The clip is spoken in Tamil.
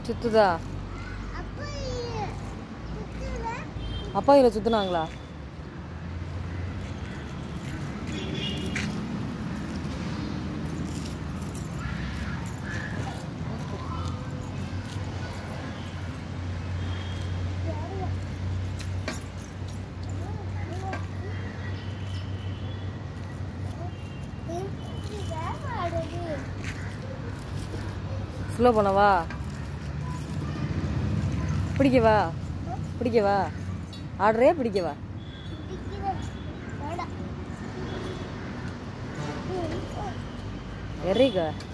சுத்துதா அப்ப சுத்துல அப்பா இதில் சுத்துனாங்களா ஸ்லோ பண்ணவா பிடிக்கவா பிடிக்கவா ஆடுறே பிடிக்கவா வெரிக்கா